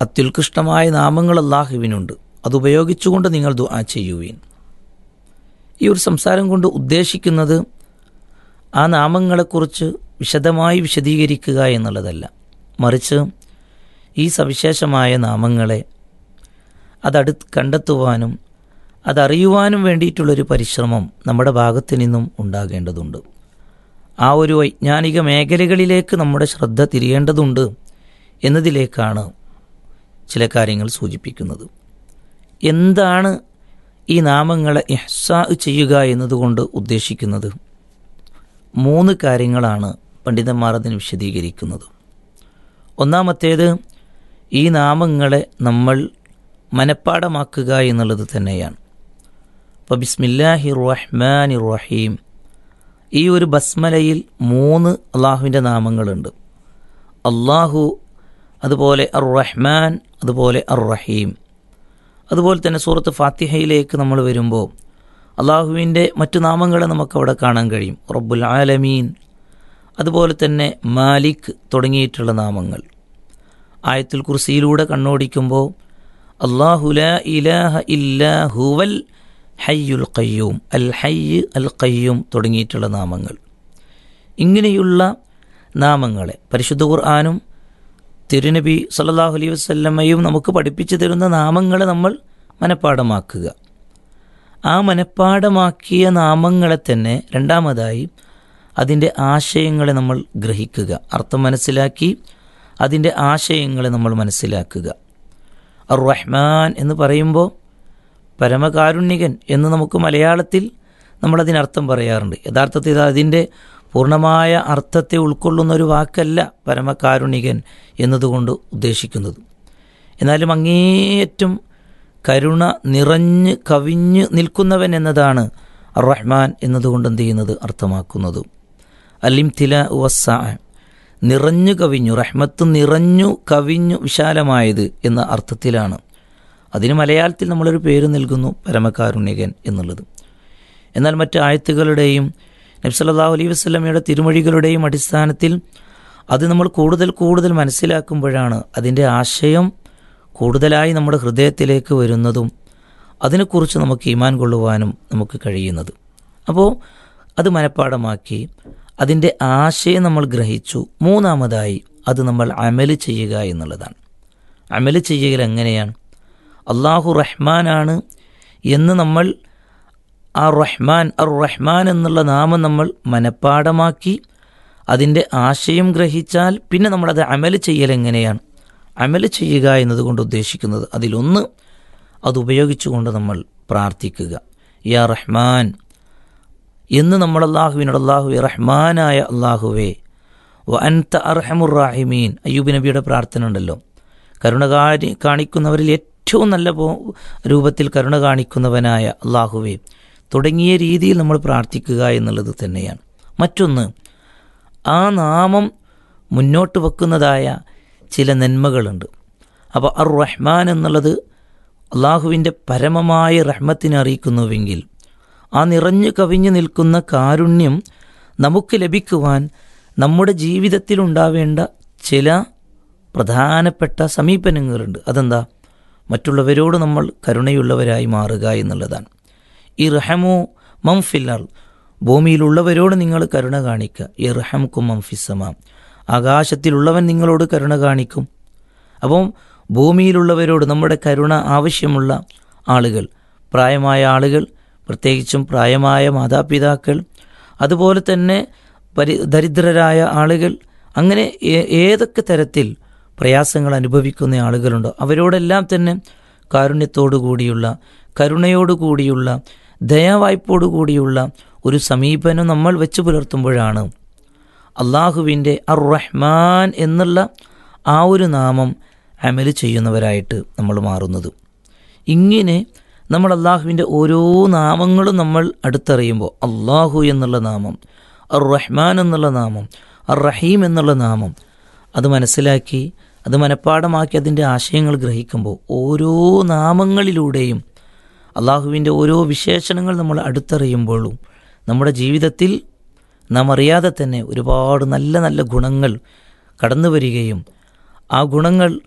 അത്യുത്കൃഷ്ടമായ നാമങ്ങൾ അള്ളാഹുവിനുണ്ട് അതുപയോഗിച്ചുകൊണ്ട് നിങ്ങൾ ദുആ ചെയ്യുവീൻ ഈ ഒരു സംസാരം കൊണ്ട് ഉദ്ദേശിക്കുന്നത് ആ നാമങ്ങളെക്കുറിച്ച് വിശദമായി വിശദീകരിക്കുക എന്നുള്ളതല്ല മറിച്ച് ഈ സവിശേഷമായ നാമങ്ങളെ അതടു കണ്ടെത്തുവാനും അതറിയുവാനും വേണ്ടിയിട്ടുള്ളൊരു പരിശ്രമം നമ്മുടെ ഭാഗത്തു നിന്നും ഉണ്ടാകേണ്ടതുണ്ട് ആ ഒരു വൈജ്ഞാനിക മേഖലകളിലേക്ക് നമ്മുടെ ശ്രദ്ധ തിരിയേണ്ടതുണ്ട് എന്നതിലേക്കാണ് ചില കാര്യങ്ങൾ സൂചിപ്പിക്കുന്നത് എന്താണ് ഈ നാമങ്ങളെ ഇഹ്സാ ചെയ്യുക എന്നതുകൊണ്ട് ഉദ്ദേശിക്കുന്നത് മൂന്ന് കാര്യങ്ങളാണ് പണ്ഡിതന്മാർ അതിന് വിശദീകരിക്കുന്നത് ഒന്നാമത്തേത് ഈ നാമങ്ങളെ നമ്മൾ മനഃപ്പാടമാക്കുക എന്നുള്ളത് തന്നെയാണ് അപ്പോൾ ബിസ്മില്ലാഹി റഹ്മാൻ റഹീം ഈ ഒരു ബസ്മലയിൽ മൂന്ന് അള്ളാഹുവിൻ്റെ നാമങ്ങളുണ്ട് അള്ളാഹു അതുപോലെ അർ റഹ്മാൻ അതുപോലെ അർ റഹീം അതുപോലെ തന്നെ സൂറത്ത് ഫാത്തിഹയിലേക്ക് നമ്മൾ വരുമ്പോൾ അള്ളാഹുവിൻ്റെ മറ്റു നാമങ്ങളെ നമുക്കവിടെ കാണാൻ കഴിയും റബ്ബുൽ ആലമീൻ അതുപോലെ തന്നെ മാലിക് തുടങ്ങിയിട്ടുള്ള നാമങ്ങൾ ആയത്തുൽ കുർസിയിലൂടെ കണ്ണോടിക്കുമ്പോൾ അള്ളാഹു ലാ ഇലാഹ ഇല്ലാ ഹുവൽ ഹയ്യുൽ ഖയ്യൂം അൽ ഹയ്യ് അൽ ഖയ്യൂം തുടങ്ങിയിട്ടുള്ള നാമങ്ങൾ ഇങ്ങനെയുള്ള നാമങ്ങളെ പരിശുദ്ധ ഖുർആാനും തിരുനബി സല്ലല്ലാഹു അലൈഹി വസല്ലമയും നമുക്ക് പഠിപ്പിച്ചു തരുന്ന നാമങ്ങളെ നമ്മൾ മനഃപ്പാടമാക്കുക ആ മനഃപ്പാടമാക്കിയ നാമങ്ങളെ തന്നെ രണ്ടാമതായി അതിൻ്റെ ആശയങ്ങളെ നമ്മൾ ഗ്രഹിക്കുക അർത്ഥം മനസ്സിലാക്കി അതിൻ്റെ ആശയങ്ങളെ നമ്മൾ മനസ്സിലാക്കുക അർ റഹ്മാൻ എന്ന് പറയുമ്പോൾ പരമകാരുണ്യകൻ എന്ന് നമുക്ക് മലയാളത്തിൽ നമ്മളതിനർത്ഥം പറയാറുണ്ട് യഥാർത്ഥത്തിൽ അതിൻ്റെ പൂർണ്ണമായ അർത്ഥത്തെ ഉൾക്കൊള്ളുന്ന ഒരു വാക്കല്ല പരമകാരുണികൻ എന്നതുകൊണ്ട് ഉദ്ദേശിക്കുന്നത് എന്നാലും അങ്ങേയറ്റം കരുണ നിറഞ്ഞ് കവിഞ്ഞ് നിൽക്കുന്നവൻ എന്നതാണ് റഹ്മാൻ എന്നതുകൊണ്ട് എന്ത് ചെയ്യുന്നത് അർത്ഥമാക്കുന്നത് അലിം തില വസ്സ നിറഞ്ഞു കവിഞ്ഞു റഹ്മത്ത് നിറഞ്ഞു കവിഞ്ഞു വിശാലമായത് എന്ന അർത്ഥത്തിലാണ് അതിന് മലയാളത്തിൽ നമ്മളൊരു പേര് നൽകുന്നു പരമകാരുണ്യകൻ എന്നുള്ളത് എന്നാൽ മറ്റ് ആയത്തുകളുടെയും നബ്സല്ലാഹു അലൈഹി വസ്ലമയുടെ തിരുമൊഴികളുടെയും അടിസ്ഥാനത്തിൽ അത് നമ്മൾ കൂടുതൽ കൂടുതൽ മനസ്സിലാക്കുമ്പോഴാണ് അതിൻ്റെ ആശയം കൂടുതലായി നമ്മുടെ ഹൃദയത്തിലേക്ക് വരുന്നതും അതിനെക്കുറിച്ച് നമുക്ക് ഈമാൻ കൊള്ളുവാനും നമുക്ക് കഴിയുന്നത് അപ്പോൾ അത് മനഃപ്പാടമാക്കി അതിൻ്റെ ആശയം നമ്മൾ ഗ്രഹിച്ചു മൂന്നാമതായി അത് നമ്മൾ അമല് ചെയ്യുക എന്നുള്ളതാണ് അമല് ചെയ്യുകയിൽ എങ്ങനെയാണ് അള്ളാഹു റഹ്മാനാണ് എന്ന് നമ്മൾ ആ റഹ്മാൻ അർ റഹ്മാൻ എന്നുള്ള നാമം നമ്മൾ മനഃപ്പാടമാക്കി അതിൻ്റെ ആശയം ഗ്രഹിച്ചാൽ പിന്നെ നമ്മളത് അമല് ചെയ്യൽ എങ്ങനെയാണ് അമല് ചെയ്യുക എന്നതുകൊണ്ട് ഉദ്ദേശിക്കുന്നത് അതിലൊന്ന് അത് ഉപയോഗിച്ചുകൊണ്ട് നമ്മൾ പ്രാർത്ഥിക്കുക യാ റഹ്മാൻ എന്ന് നമ്മൾ അള്ളാഹുവിനോട് അള്ളാഹുവെ റഹ്മാനായ അള്ളാഹുവേ വ അൻത അർഹമുറാഹിമീൻ അയ്യൂബ് നബിയുടെ പ്രാർത്ഥന ഉണ്ടല്ലോ കരുണ കാരി കാണിക്കുന്നവരിൽ ഏറ്റവും നല്ല രൂപത്തിൽ കരുണ കാണിക്കുന്നവനായ അള്ളാഹുവേ തുടങ്ങിയ രീതിയിൽ നമ്മൾ പ്രാർത്ഥിക്കുക എന്നുള്ളത് തന്നെയാണ് മറ്റൊന്ന് ആ നാമം മുന്നോട്ട് വെക്കുന്നതായ ചില നന്മകളുണ്ട് അപ്പോൾ അർ റഹ്മാൻ എന്നുള്ളത് അള്ളാഹുവിൻ്റെ പരമമായ റഹ്മത്തിനെ അറിയിക്കുന്നുവെങ്കിൽ ആ നിറഞ്ഞു കവിഞ്ഞു നിൽക്കുന്ന കാരുണ്യം നമുക്ക് ലഭിക്കുവാൻ നമ്മുടെ ജീവിതത്തിലുണ്ടാവേണ്ട ചില പ്രധാനപ്പെട്ട സമീപനങ്ങളുണ്ട് അതെന്താ മറ്റുള്ളവരോട് നമ്മൾ കരുണയുള്ളവരായി മാറുക എന്നുള്ളതാണ് ഈ റഹമു മംഫില്ലർ ഭൂമിയിലുള്ളവരോട് നിങ്ങൾ കരുണ കാണിക്കുക ഈ റഹംക്കും മംഫിസമ ആകാശത്തിലുള്ളവൻ നിങ്ങളോട് കരുണ കാണിക്കും അപ്പം ഭൂമിയിലുള്ളവരോട് നമ്മുടെ കരുണ ആവശ്യമുള്ള ആളുകൾ പ്രായമായ ആളുകൾ പ്രത്യേകിച്ചും പ്രായമായ മാതാപിതാക്കൾ അതുപോലെ തന്നെ പരി ദരിദ്രരായ ആളുകൾ അങ്ങനെ ഏതൊക്കെ തരത്തിൽ പ്രയാസങ്ങൾ അനുഭവിക്കുന്ന ആളുകളുണ്ടോ അവരോടെല്ലാം തന്നെ കാരുണ്യത്തോടു കൂടിയുള്ള കരുണയോടു കൂടിയുള്ള ദയാവായ്പോടു കൂടിയുള്ള ഒരു സമീപനം നമ്മൾ വെച്ച് പുലർത്തുമ്പോഴാണ് അള്ളാഹുവിൻ്റെ അർ റഹ്മാൻ എന്നുള്ള ആ ഒരു നാമം അമല് ചെയ്യുന്നവരായിട്ട് നമ്മൾ മാറുന്നത് ഇങ്ങനെ നമ്മൾ അള്ളാഹുവിൻ്റെ ഓരോ നാമങ്ങളും നമ്മൾ അടുത്തറിയുമ്പോൾ അള്ളാഹു എന്നുള്ള നാമം അർ റഹ്മാൻ എന്നുള്ള നാമം അർ റഹീം എന്നുള്ള നാമം അത് മനസ്സിലാക്കി അത് മനഃപ്പാടമാക്കി അതിൻ്റെ ആശയങ്ങൾ ഗ്രഹിക്കുമ്പോൾ ഓരോ നാമങ്ങളിലൂടെയും അള്ളാഹുവിൻ്റെ ഓരോ വിശേഷണങ്ങൾ നമ്മൾ അടുത്തറിയുമ്പോഴും നമ്മുടെ ജീവിതത്തിൽ നാം അറിയാതെ തന്നെ ഒരുപാട് നല്ല നല്ല ഗുണങ്ങൾ കടന്നു വരികയും ആ ഗുണങ്ങൾ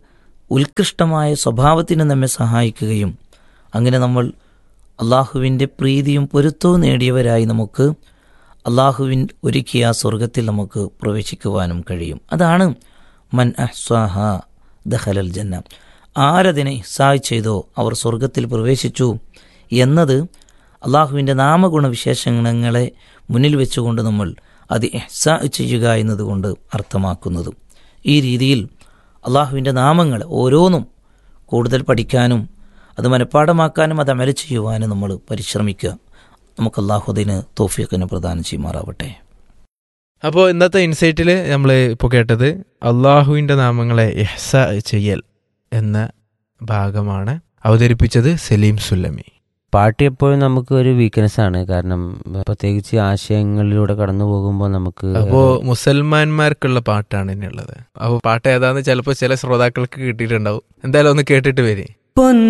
ഉത്കൃഷ്ടമായ സ്വഭാവത്തിന് നമ്മെ സഹായിക്കുകയും അങ്ങനെ നമ്മൾ അള്ളാഹുവിൻ്റെ പ്രീതിയും പൊരുത്തവും നേടിയവരായി നമുക്ക് അള്ളാഹുവിൻ ഒരുക്കിയ ആ സ്വർഗത്തിൽ നമുക്ക് പ്രവേശിക്കുവാനും കഴിയും അതാണ് മൻ അഹ്സാഹ ദഹലൽ ജന്ന ആരതിനെ ഇഹ്സായ് ചെയ്തോ അവർ സ്വർഗത്തിൽ പ്രവേശിച്ചു എന്നത് അള്ളാഹുവിൻ്റെ നാമഗുണ വിശേഷണങ്ങളെ മുന്നിൽ വെച്ചുകൊണ്ട് നമ്മൾ അത് എഹ്സാ ചെയ്യുക എന്നതുകൊണ്ട് അർത്ഥമാക്കുന്നത് ഈ രീതിയിൽ അള്ളാഹുവിൻ്റെ നാമങ്ങൾ ഓരോന്നും കൂടുതൽ പഠിക്കാനും അത് മനഃപ്പാടമാക്കാനും അത് അമല ചെയ്യുവാനും നമ്മൾ പരിശ്രമിക്കുക നമുക്ക് അള്ളാഹു അതിന് തോഫിയക്കിന് പ്രദാനം ചെയ്യുമാറാവട്ടെ അപ്പോൾ ഇന്നത്തെ ഇൻസൈറ്റിൽ നമ്മൾ ഇപ്പോൾ കേട്ടത് അള്ളാഹുവിൻ്റെ നാമങ്ങളെ എഹ്സ ചെയ്യൽ എന്ന ഭാഗമാണ് അവതരിപ്പിച്ചത് സലീം സുല്ലമി പാട്ട് എപ്പോഴും നമുക്ക് ഒരു വീക്ക്നെസ് ആണ് കാരണം പ്രത്യേകിച്ച് ആശയങ്ങളിലൂടെ കടന്നു പോകുമ്പോൾ നമുക്ക് അപ്പോൾ മുസൽമാന്മാർക്കുള്ള പാട്ടാണ് ഇനിയുള്ളത് അപ്പോൾ പാട്ട് ഏതാന്ന് ചിലപ്പോൾ ചില ശ്രോതാക്കൾക്ക് കിട്ടിയിട്ടുണ്ടാവും എന്തായാലും ഒന്ന് കേട്ടിട്ട് വരെ